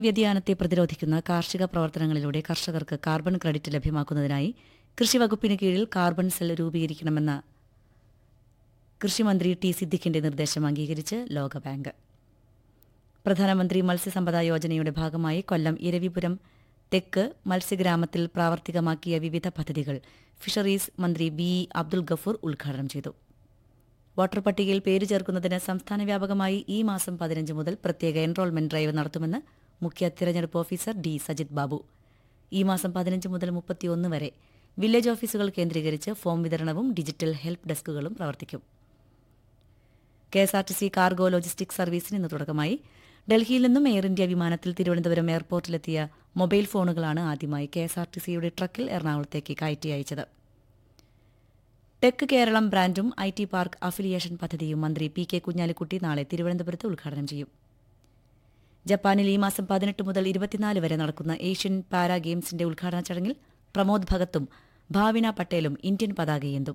വ്യതിയാനത്തെ പ്രതിരോധിക്കുന്ന കാർഷിക പ്രവർത്തനങ്ങളിലൂടെ കർഷകർക്ക് കാർബൺ ക്രെഡിറ്റ് ലഭ്യമാക്കുന്നതിനായി കൃഷിവകുപ്പിന് കീഴിൽ കാർബൺ സെൽ രൂപീകരിക്കണമെന്ന കൃഷിമന്ത്രി ടി സിദ്ദിഖിന്റെ നിർദ്ദേശം അംഗീകരിച്ച് ലോകബാങ്ക് പ്രധാനമന്ത്രി മത്സ്യസമ്പദ യോജനയുടെ ഭാഗമായി കൊല്ലം ഇരവിപുരം തെക്ക് മത്സ്യഗ്രാമത്തിൽ പ്രാവർത്തികമാക്കിയ വിവിധ പദ്ധതികൾ ഫിഷറീസ് മന്ത്രി ബി ഇ അബ്ദുൽ ഗഫൂർ ഉദ്ഘാടനം ചെയ്തു വോട്ടർ പട്ടികയിൽ പേര് ചേർക്കുന്നതിന് സംസ്ഥാന വ്യാപകമായി ഈ മാസം പതിനഞ്ച് മുതൽ പ്രത്യേക എൻറോൾമെന്റ് ഡ്രൈവ് നടത്തുമെന്ന് മുഖ്യ തിരഞ്ഞെടുപ്പ് ഓഫീസർ ഡി സജിത് ബാബു ഈ മാസം പതിനഞ്ച് മുതൽ മുപ്പത്തിയൊന്ന് വരെ വില്ലേജ് ഓഫീസുകൾ കേന്ദ്രീകരിച്ച് ഫോം വിതരണവും ഡിജിറ്റൽ ഹെൽപ്പ് ഡെസ്കുകളും പ്രവർത്തിക്കും K S R T C cargo logistics സർവീസിന് ഇന്ന് തുടക്കമായി ഡൽഹിയിൽ നിന്നും എയർ ഇന്ത്യ വിമാനത്തിൽ തിരുവനന്തപുരം എയർപോർട്ടിലെത്തിയ മൊബൈൽ ഫോണുകളാണ് ആദ്യമായി കെ എസ് ആർ ടി സിയുടെ ട്രക്കിൽ എറണാകുളത്തേക്ക് കയറ്റി അയച്ചത് ടെക് കേരളം ബ്രാൻഡും ഐ ടി പാർക്ക് അഫിലിയേഷൻ പദ്ധതിയും മന്ത്രി പി കെ കുഞ്ഞാലിക്കുട്ടി നാളെ തിരുവനന്തപുരത്ത് ഉദ്ഘാടനം ചെയ്യും ജപ്പാനിൽ ഈ മാസം പതിനെട്ട് മുതൽ ഇരുപത്തിനാല് വരെ നടക്കുന്ന ഏഷ്യൻ പാരാ ഗെയിംസിന്റെ ഉദ്ഘാടന ചടങ്ങിൽ പ്രമോദ് ഭഗത്തും ഭാവിന പട്ടേലും ഇന്ത്യൻ പതാകയേന്തും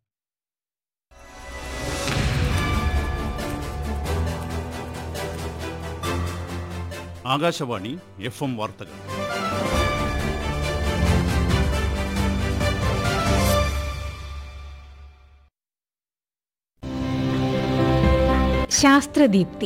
ആകാശവാണി എഫ് എം വാർത്തകൾ ശാസ്ത്രദീപ്തി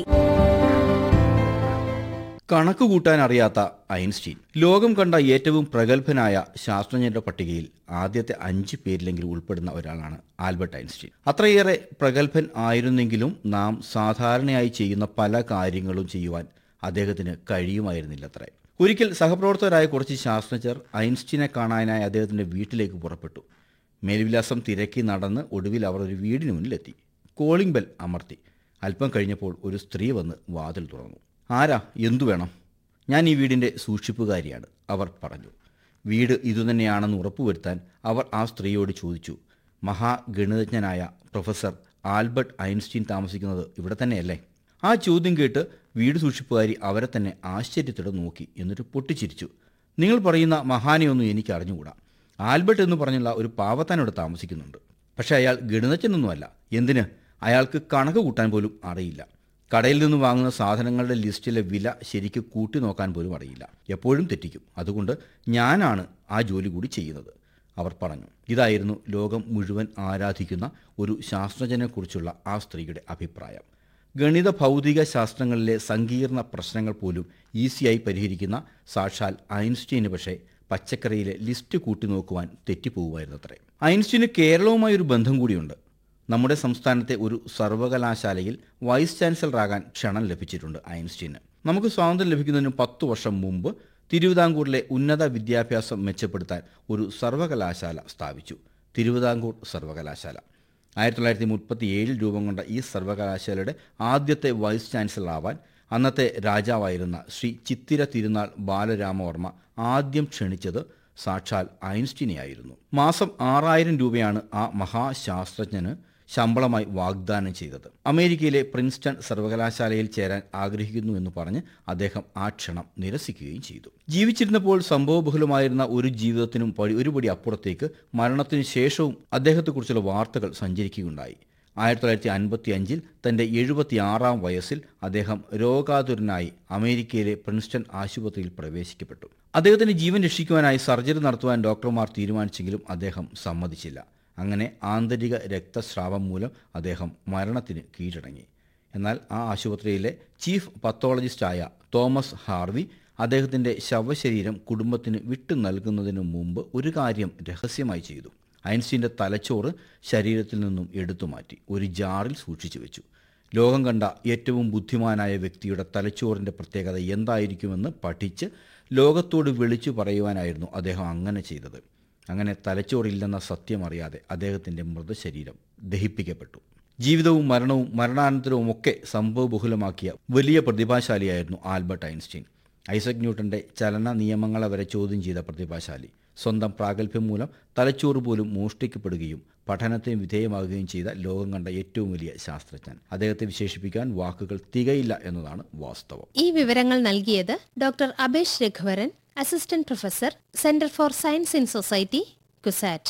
കണക്ക് കൂട്ടാൻ അറിയാത്ത ഐൻസ്റ്റീൻ ലോകം കണ്ട ഏറ്റവും പ്രഗത്ഭനായ ശാസ്ത്രജ്ഞരുടെ പട്ടികയിൽ ആദ്യത്തെ അഞ്ച് പേരിലെങ്കിലും ഉൾപ്പെടുന്ന ഒരാളാണ് ആൽബർട്ട് ഐൻസ്റ്റീൻ അത്രയേറെ പ്രഗത്ഭൻ ആയിരുന്നെങ്കിലും നാം സാധാരണയായി ചെയ്യുന്ന പല കാര്യങ്ങളും ചെയ്യുവാൻ അദ്ദേഹത്തിന് കഴിയുമായിരുന്നില്ലത്രേ ഒരിക്കൽ സഹപ്രവർത്തകരായ കുറച്ച് ശാസ്ത്രജ്ഞർ ഐൻസ്റ്റീനെ കാണാനായി അദ്ദേഹത്തിന്റെ വീട്ടിലേക്ക് പുറപ്പെട്ടു മേൽവിലാസം തിരക്കി നടന്ന് ഒടുവിൽ അവർ ഒരു വീടിന് മുന്നിലെത്തി കോളിംഗ് ബെൽ അമർത്തി അല്പം കഴിഞ്ഞപ്പോൾ ഒരു സ്ത്രീ വന്ന് വാതിൽ തുറന്നു ആരാ എന്തു വേണം ഞാൻ ഈ വീടിൻ്റെ സൂക്ഷിപ്പുകാരിയാണ് അവർ പറഞ്ഞു വീട് ഇതുതന്നെയാണെന്ന് ഉറപ്പുവരുത്താൻ അവർ ആ സ്ത്രീയോട് ചോദിച്ചു മഹാഗണിതജ്ഞനായ പ്രൊഫസർ ആൽബർട്ട് ഐൻസ്റ്റീൻ താമസിക്കുന്നത് ഇവിടെ തന്നെയല്ലേ ആ ചോദ്യം കേട്ട് വീട് സൂക്ഷിപ്പുകാരി അവരെ തന്നെ ആശ്ചര്യത്തോടെ നോക്കി എന്നിട്ട് പൊട്ടിച്ചിരിച്ചു നിങ്ങൾ പറയുന്ന മഹാനെയൊന്നും എനിക്ക് അറിഞ്ഞുകൂടാ ആൽബർട്ട് എന്ന് പറഞ്ഞുള്ള ഒരു പാവത്താനോട് താമസിക്കുന്നുണ്ട് പക്ഷേ അയാൾ ഗണിതജ്ഞനൊന്നുമല്ല എന്തിന് അയാൾക്ക് കണക്ക് കൂട്ടാൻ പോലും അറിയില്ല കടയിൽ നിന്ന് വാങ്ങുന്ന സാധനങ്ങളുടെ ലിസ്റ്റിലെ വില ശരിക്ക് കൂട്ടി നോക്കാൻ പോലും അറിയില്ല എപ്പോഴും തെറ്റിക്കും അതുകൊണ്ട് ഞാനാണ് ആ ജോലി കൂടി ചെയ്യുന്നത് അവർ പറഞ്ഞു ഇതായിരുന്നു ലോകം മുഴുവൻ ആരാധിക്കുന്ന ഒരു ശാസ്ത്രജ്ഞനെക്കുറിച്ചുള്ള ആ സ്ത്രീയുടെ അഭിപ്രായം ഗണിത ഭൗതിക ശാസ്ത്രങ്ങളിലെ സങ്കീർണ പ്രശ്നങ്ങൾ പോലും ഈസിയായി പരിഹരിക്കുന്ന സാക്ഷാൽ ഐൻസ്റ്റീന് പക്ഷേ പച്ചക്കറിയിലെ ലിസ്റ്റ് കൂട്ടി നോക്കുവാൻ തെറ്റിപ്പോകുമായിരുന്നത്രേ ഐൻസ്റ്റീന് കേരളവുമായി ഒരു ബന്ധം കൂടിയുണ്ട് നമ്മുടെ സംസ്ഥാനത്തെ ഒരു സർവകലാശാലയിൽ വൈസ് ചാൻസലറാകാൻ ക്ഷണം ലഭിച്ചിട്ടുണ്ട് ഐൻസ്റ്റീന് നമുക്ക് സ്വാതന്ത്ര്യം ലഭിക്കുന്നതിന് പത്തു വർഷം മുമ്പ് തിരുവിതാംകൂറിലെ ഉന്നത വിദ്യാഭ്യാസം മെച്ചപ്പെടുത്താൻ ഒരു സർവകലാശാല സ്ഥാപിച്ചു തിരുവിതാംകൂർ സർവകലാശാല ആയിരത്തി തൊള്ളായിരത്തി മുപ്പത്തി ഏഴിൽ രൂപം കൊണ്ട ഈ സർവകലാശാലയുടെ ആദ്യത്തെ വൈസ് ചാൻസലറാവാൻ അന്നത്തെ രാജാവായിരുന്ന ശ്രീ ചിത്തിര തിരുനാൾ ബാലരാമവർമ്മ ആദ്യം ക്ഷണിച്ചത് സാക്ഷാൽ ഐൻസ്റ്റീനെയായിരുന്നു മാസം ആറായിരം രൂപയാണ് ആ മഹാശാസ്ത്രജ്ഞന് ശമ്പളമായി വാഗ്ദാനം ചെയ്തത് അമേരിക്കയിലെ പ്രിൻസ്റ്റൺ സർവകലാശാലയിൽ ചേരാൻ ആഗ്രഹിക്കുന്നു എന്ന് പറഞ്ഞ് അദ്ദേഹം ആ ക്ഷണം നിരസിക്കുകയും ചെയ്തു ജീവിച്ചിരുന്നപ്പോൾ സംഭവബഹുലമായിരുന്ന ഒരു ജീവിതത്തിനും പടി ഒരുപടി അപ്പുറത്തേക്ക് മരണത്തിനു ശേഷവും അദ്ദേഹത്തെക്കുറിച്ചുള്ള വാർത്തകൾ സഞ്ചരിക്കുകയുണ്ടായി ആയിരത്തി തൊള്ളായിരത്തി അൻപത്തി അഞ്ചിൽ തൻ്റെ എഴുപത്തിയാറാം വയസ്സിൽ അദ്ദേഹം രോഗാതുരനായി അമേരിക്കയിലെ പ്രിൻസ്റ്റൺ ആശുപത്രിയിൽ പ്രവേശിക്കപ്പെട്ടു അദ്ദേഹത്തിന് ജീവൻ രക്ഷിക്കുവാനായി സർജറി നടത്തുവാൻ ഡോക്ടർമാർ തീരുമാനിച്ചെങ്കിലും അദ്ദേഹം സമ്മതിച്ചില്ല അങ്ങനെ ആന്തരിക രക്തസ്രാവം മൂലം അദ്ദേഹം മരണത്തിന് കീഴടങ്ങി എന്നാൽ ആ ആശുപത്രിയിലെ ചീഫ് പത്തോളജിസ്റ്റായ തോമസ് ഹാർവി അദ്ദേഹത്തിൻ്റെ ശവശരീരം കുടുംബത്തിന് വിട്ടു നൽകുന്നതിന് മുമ്പ് ഒരു കാര്യം രഹസ്യമായി ചെയ്തു ഐൻസ്റ്റീൻ്റെ തലച്ചോറ് ശരീരത്തിൽ നിന്നും എടുത്തു മാറ്റി ഒരു ജാറിൽ സൂക്ഷിച്ചു വെച്ചു ലോകം കണ്ട ഏറ്റവും ബുദ്ധിമാനായ വ്യക്തിയുടെ തലച്ചോറിൻ്റെ പ്രത്യേകത എന്തായിരിക്കുമെന്ന് പഠിച്ച് ലോകത്തോട് വിളിച്ചു പറയുവാനായിരുന്നു അദ്ദേഹം അങ്ങനെ ചെയ്തത് അങ്ങനെ തലച്ചോറില്ലെന്ന സത്യം അറിയാതെ അദ്ദേഹത്തിൻ്റെ മൃതശരീരം ദഹിപ്പിക്കപ്പെട്ടു ജീവിതവും മരണവും മരണാനന്തരവും ഒക്കെ സംഭവബഹുലമാക്കിയ വലിയ പ്രതിഭാശാലിയായിരുന്നു ആൽബർട്ട് ഐൻസ്റ്റീൻ ഐസക് ന്യൂട്ടന്റെ ചലന നിയമങ്ങളെ വരെ ചോദ്യം ചെയ്ത പ്രതിഭാശാലി സ്വന്തം പ്രാഗൽഭ്യം മൂലം തലച്ചോറ് പോലും മോഷ്ടിക്കപ്പെടുകയും പഠനത്തിന് വിധേയമാകുകയും ചെയ്ത ലോകം കണ്ട ഏറ്റവും വലിയ ശാസ്ത്രജ്ഞൻ അദ്ദേഹത്തെ വിശേഷിപ്പിക്കാൻ വാക്കുകൾ തികയില്ല എന്നതാണ് വാസ്തവം ഈ വിവരങ്ങൾ നൽകിയത് doctor Abesh Raghuvaran assistant professor centre for science in society CUSAT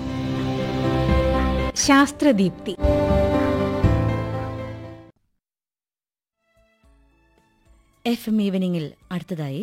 Sasthradeepthi F M ഈവനിങ്ങിൽ അടുത്തതായി